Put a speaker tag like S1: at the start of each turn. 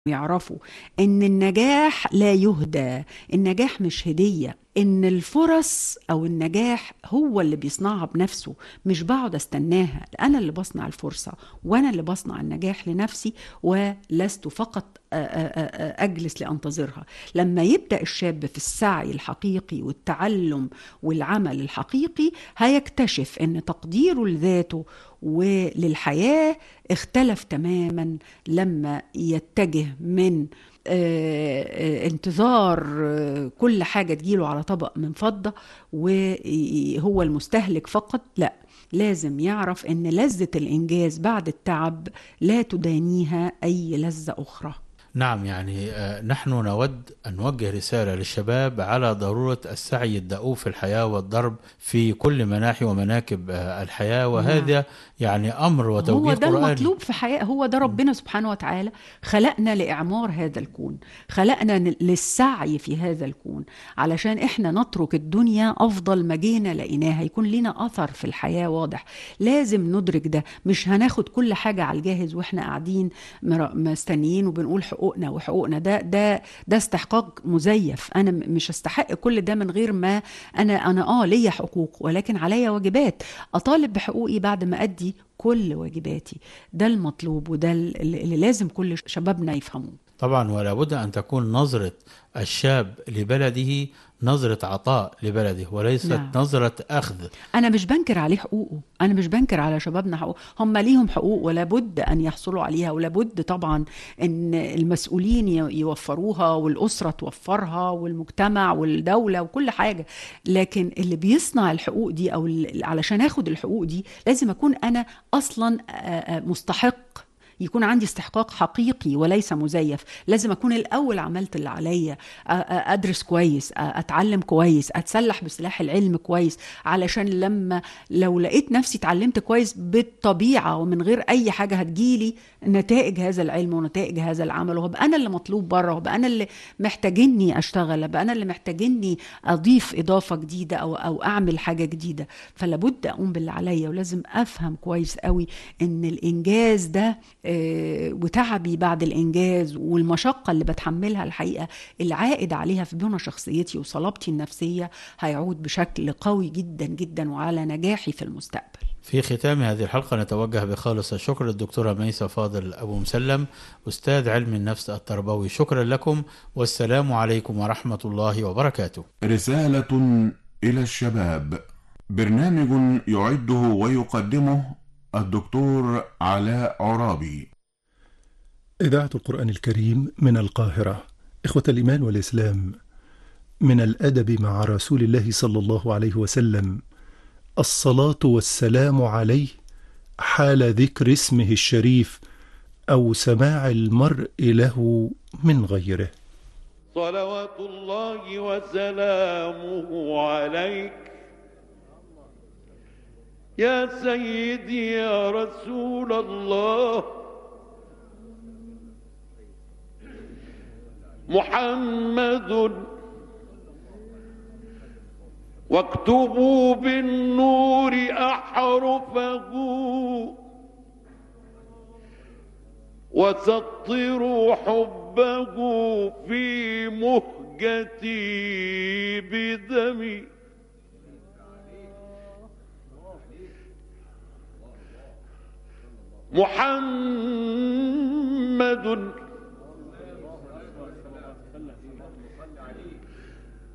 S1: يعرفوا ان النجاح لا يهدى النجاح مش هدية ان الفرص او النجاح هو اللي بيصنعها بنفسه مش بقعد استناها انا اللي بصنع الفرصة وانا اللي بصنع النجاح لنفسي ولست فقط آ- آ- آ- اجلس لانتظرها لما يبدا الشاب في السعي الحقيقي والتعلم والعمل الحقيقي هيكتشف ان تقديره لذاته وللحياه اختلف تماما لما يتجه من آه، آه، انتظار آه، كل حاجة تجيله على طبق من فضة وهو المستهلك فقط لا لازم يعرف ان لذة الانجاز بعد التعب لا تدانيها اي لذة اخرى
S2: نعم يعني آه، نحن نود أن نوجه رسالة للشباب على ضرورة السعي الدؤوب في الحياة والضرب في كل مناحي ومناكب آه، الحياة وهذا يعني أمر وتوجيه
S1: هو ده
S2: قرآني
S1: المطلوب في حياة هو ده ربنا سبحانه وتعالى خلقنا لإعمار هذا الكون خلقنا ن- للسعي في هذا الكون علشان إحنا نترك الدنيا أفضل ما جينا لقيناها يكون لنا أثر في الحياة واضح لازم ندرك ده مش هناخد كل حاجة على الجاهز وإحنا قاعدين مر- مستنيين وبنقول حقوقنا وحقوقنا ده ده ده استحقاق مزيف أنا م- مش استحق كل ده من غير ما أنا أنا آه ليا حقوق ولكن عليا واجبات أطالب بحقوقي بعد ما أدي كل واجباتي ده المطلوب وده اللي اللي لازم كل شبابنا يفهموه
S2: طبعا ولا بد أن تكون نظرة الشاب لبلده نظرة عطاء لبلده وليست
S1: نعم.
S2: نظرة أخذ
S1: انا مش بنكر عليه حقوقه انا مش بنكر على شبابنا حقوق هم ليهم حقوق ولا بد ان يحصلوا عليها ولا بد طبعا ان المسؤولين ي- يوفروها والاسره توفرها والمجتمع والدوله وكل حاجه لكن اللي بيصنع الحقوق دي او ال- علشان اخد الحقوق دي لازم اكون انا اصلا آه، آه، مستحق يكون عندي استحقاق حقيقي وليس مزيف لازم اكون الاول عملت اللي عليا أ- أ- ادرس كويس أ- اتعلم كويس اتسلح بسلاح العلم كويس علشان لما لو لقيت نفسي اتعلمت كويس بالطبيعه ومن غير اي حاجه هتجيلي نتائج هذا العلم ونتائج هذا العمل وهبقى انا اللي مطلوب بره وهبقى انا اللي محتاجني اشتغل هبقى انا اللي محتاجني اضيف اضافه جديده او او اعمل حاجه جديده فلابد اقوم باللي عليا ولازم افهم كويس قوي ان الانجاز ده آه، وتعبي بعد الانجاز والمشقه اللي بتحملها الحقيقه العائد عليها في بنى شخصيتي وصلابتي النفسيه هيعود بشكل قوي جدا جدا وعلى نجاحي في المستقبل
S2: في ختام هذه الحلقة نتوجه بخالص الشكر للدكتورة ميسة فاضل أبو مسلم أستاذ علم النفس التربوي شكرا لكم والسلام عليكم ورحمة الله وبركاته
S3: رسالة إلى الشباب برنامج يعده ويقدمه الدكتور علاء عرابي
S4: إذاعة القرآن الكريم من القاهرة إخوة الإيمان والإسلام من الأدب مع رسول الله صلى الله عليه وسلم الصلاة والسلام عليه حال ذكر اسمه الشريف أو سماع المرء له من غيره
S5: صلوات الله وسلامه عليك يا سيدي يا رسول الله محمد واكتبوا بالنور أحرفه وسطروا حبه في مهجتي بدمي محمد